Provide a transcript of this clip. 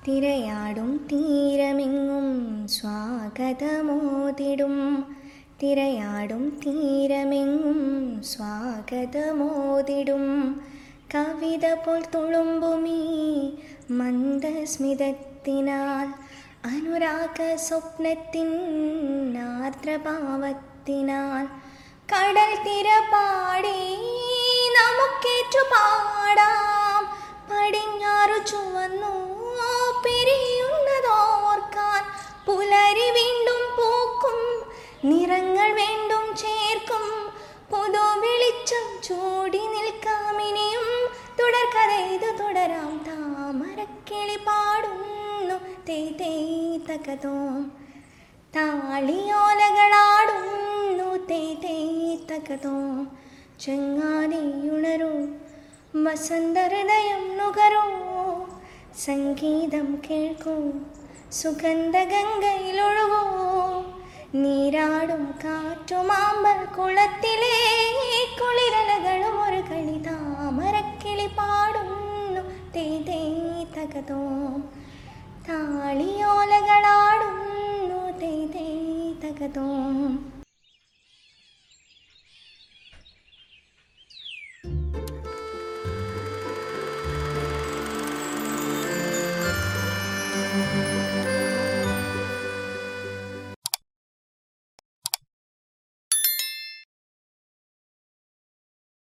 തിരയാടും തീരമെങ്ങും സ്വാഗതമോതിടും തിരയാടും തീരമെങ്ങും സ്വാഗതമോതിടും കവിത പോൽ തുളുമ്പുമീ മന്ദസ്മിതത്തിനാൽ അനുരാഗ സ്വപ്നത്തിൻ ആർദ്രഭാവത്തിനാൽ കടൽ തിര പാടി നമുക്കേറ്റു പാടാം പടിഞ്ഞാറു ചുവന്നു പിരിയുന്നതോർക്കാൻ പുലരി വീണ്ടും പൂക്കും നിറങ്ങൾ വീണ്ടും ചേർക്കും പുതു വെളിച്ചം ചൂടി നിൽക്കാമിനിയും തുടർക്കഥ ഇത് തുടരാം താമരക്കിളി പാടുന്നു തേ തേ തകതോം താളിയോലകളാടുന്നു തേ തേ തകതോം ചങ്ങാതിയുണരൂ വസന്തഹൃദയം നുകരൂ സംഗീതം കേൾക്കൂ സുഗന്ധഗംഗയിലൊഴുകൂ നീരാടും കാറ്റുമാമ്പൽ കുളത്തിലെ കുളിരലകളും ഒരു കളി താമരക്കിളി പാടുന്നു തേ തേ തകതോ താളിയോലകളാടുന്നു തേ തേ തകതോ